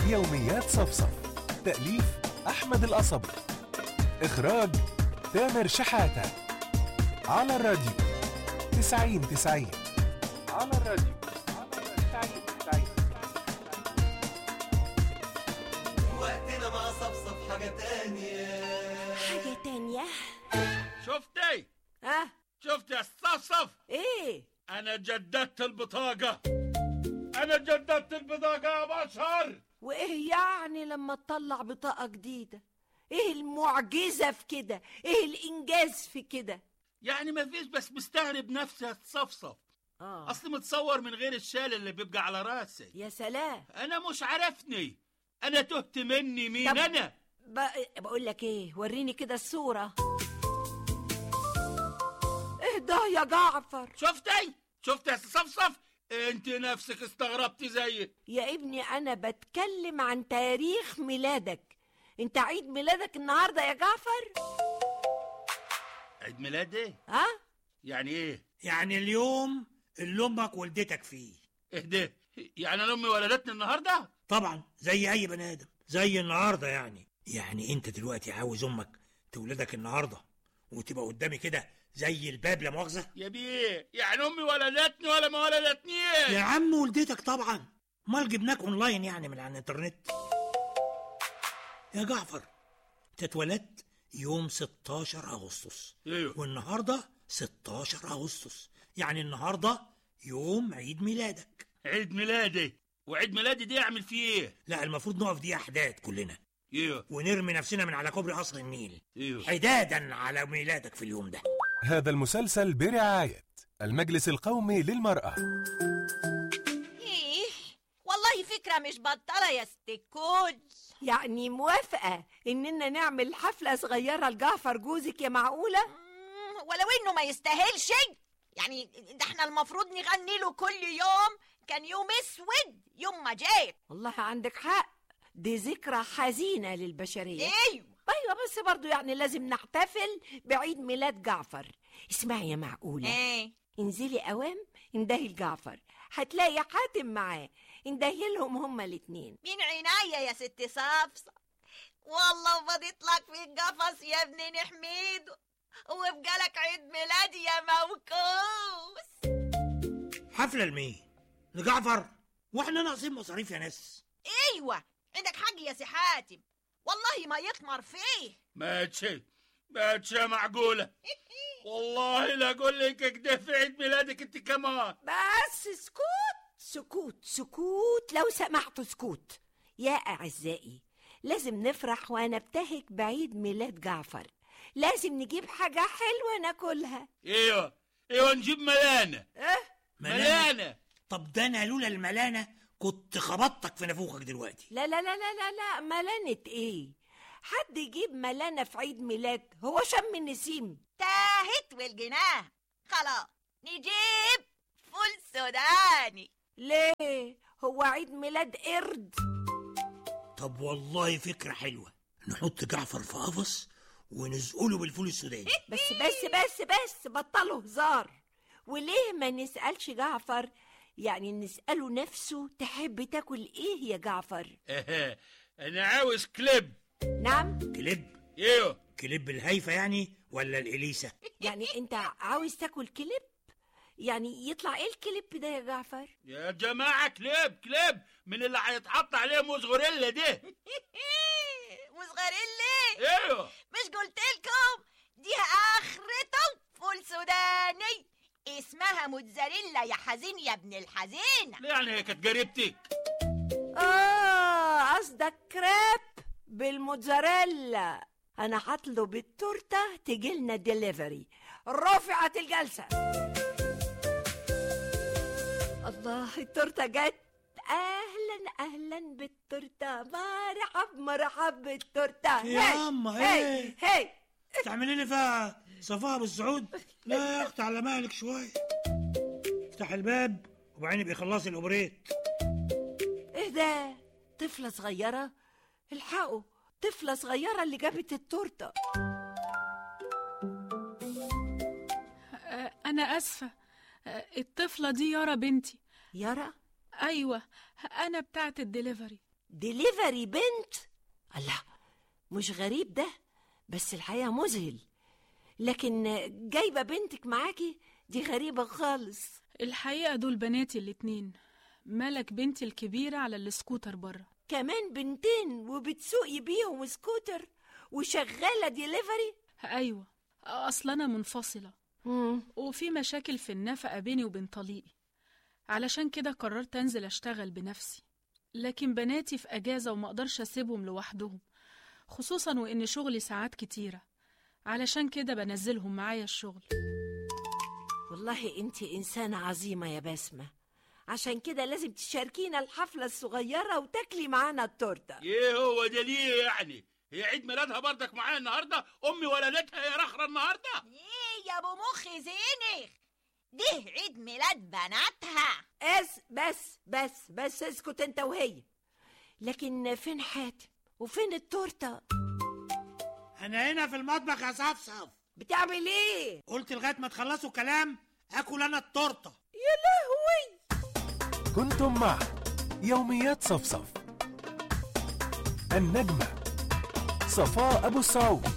يوميات صفصف تأليف أحمد القصبي إخراج تامر شحاتة على الراديو تسعين تسعين على الراديو تسعين تسعين وقتنا مع صفصف حاجة تانية حاجة تانية شفتي ها شفت يا صفصف ايه انا جددت البطاقة انا جددت البطاقة يا بشر وايه يعني لما تطلع بطاقة جديدة ايه المعجزة في كده ايه الانجاز في كده يعني ما فيش بس مستغرب نفسي اتصفصف اه اصل متصور من غير الشال اللي بيبقى على راسي يا سلام انا مش عارفني انا تهت مني مين طب- انا ب... بقول لك ايه وريني كده الصورة ايه ده يا جعفر شفتي شفت يا صفصف انت نفسك استغربتي زيي يا ابني انا بتكلم عن تاريخ ميلادك انت عيد ميلادك النهارده يا جعفر عيد ميلادي ها يعني ايه يعني اليوم اللي امك ولدتك فيه اهدى يعني انا امي ولدتني النهارده طبعا زي اي بني ادم زي النهارده يعني يعني انت دلوقتي عاوز امك تولدك النهارده وتبقى قدامي كده زي الباب لا مؤاخذه يا بيه يعني امي ولدتني ولا ما ولدتنيش يا عم ولدتك طبعا امال جبناك اونلاين يعني من على الانترنت يا جعفر انت اتولدت يوم 16 اغسطس ايوه والنهارده 16 اغسطس يعني النهارده يوم عيد ميلادك عيد ميلادي وعيد ميلادي دي اعمل فيه ايه لا المفروض نقف دي احداد كلنا ايوه ونرمي نفسنا من على كوبري قصر النيل ايوه حدادا على ميلادك في اليوم ده هذا المسلسل برعاية المجلس القومي للمرأة ايه والله فكرة مش بطالة يا ست الكل يعني موافقة إننا نعمل حفلة صغيرة لجعفر جوزك يا معقولة؟ مم، ولو انه ما يستاهلش يعني ده احنا المفروض نغني له كل يوم كان يوم اسود يوم ما جات والله عندك حق دي ذكرى حزينة للبشرية ايوه أيوة بس برضو يعني لازم نحتفل بعيد ميلاد جعفر اسمعي يا معقولة ايه انزلي أوام اندهي لجعفر هتلاقي حاتم معاه اندهي لهم هما الاتنين من عناية يا ست صفصة والله فضيت لك في القفص يا ابن نحميد وبقالك عيد ميلادي يا موكوس حفله لمين لجعفر واحنا ناقصين مصاريف يا ناس ايوه عندك حق يا سي حاتم والله ما يطمر فيه ماشي ماشي معقولة والله لا اقول لك كده في عيد ميلادك انت كمان بس سكوت سكوت سكوت لو سمحتوا سكوت يا أعزائي لازم نفرح ونبتهج بعيد ميلاد جعفر لازم نجيب حاجة حلوة ناكلها ايوه ايوه نجيب ملانة اه ملانة طب ده انا لولا الملانه كنت خبطتك في نافوخك دلوقتي لا لا لا لا لا لا ملانة ايه حد يجيب ملانة في عيد ميلاد هو شم النسيم تاهت والجناه خلاص نجيب فول سوداني ليه هو عيد ميلاد قرد طب والله فكره حلوه نحط جعفر في قفص ونزقله بالفول السوداني بس بس بس بس بطلوا هزار وليه ما نسألش جعفر يعني نسأله نفسه تحب تاكل ايه يا جعفر انا عاوز كليب نعم كليب ايوه كليب الهيفا يعني ولا الاليسا يعني انت عاوز تاكل كليب يعني يطلع ايه الكليب ده يا جعفر يا جماعة كليب كليب من اللي هيتحط عليه موز غوريلا ده مصغرين ليه ايوه مش قلت لكم دي اخرته فول سوداني اسمها موتزاريلا يا حزين يا ابن الحزينة ليه يعني هي كانت قريبتك اه قصدك كريب بالموتزاريلا انا هطلب التورته تجيلنا ديليفري رفعت الجلسه الله التورته جت اهلا اهلا بالتورته مرحب مرحب بالتورته يا هي، أما، هي إيه؟ هي تعملي لي فيها صفاء بالسعود لا يا اختي على مالك شويه افتح الباب وبعدين يبقى خلصي الاوبريت ايه ده طفله صغيره الحقوا طفله صغيره اللي جابت التورته آه، أنا آسفة آه، الطفلة دي يارا بنتي يارا أيوة أنا بتاعة الدليفري ديليفري بنت الله مش غريب ده بس الحقيقة مذهل لكن جايبة بنتك معاكي دي غريبة خالص الحقيقة دول بناتي الاتنين ملك بنتي الكبيرة على السكوتر بره كمان بنتين وبتسوقي بيهم سكوتر وشغالة ديليفري أيوة أصل أنا منفصلة مم. وفي مشاكل في النفقة بيني وبين طليقي علشان كده قررت أنزل أشتغل بنفسي لكن بناتي في أجازة وما أقدرش أسيبهم لوحدهم خصوصا وإن شغلي ساعات كتيرة علشان كده بنزلهم معايا الشغل والله انت إنسانة عظيمة يا بسمة عشان كده لازم تشاركينا الحفلة الصغيرة وتاكلي معانا التورتة ايه هو ده ليه يعني هي عيد ميلادها برضك معايا النهارده امي ولدتها يا رخرة النهارده ايه يا ابو مخ زينخ ده عيد ميلاد بناتها اس بس بس بس اسكت انت وهي لكن فين حاتم وفين التورتة انا هنا في المطبخ يا صفصف بتعمل ايه قلت لغايه ما تخلصوا كلام اكل انا التورته يا لهوي كنتم مع يوميات صفصف النجمة صفاء أبو السعود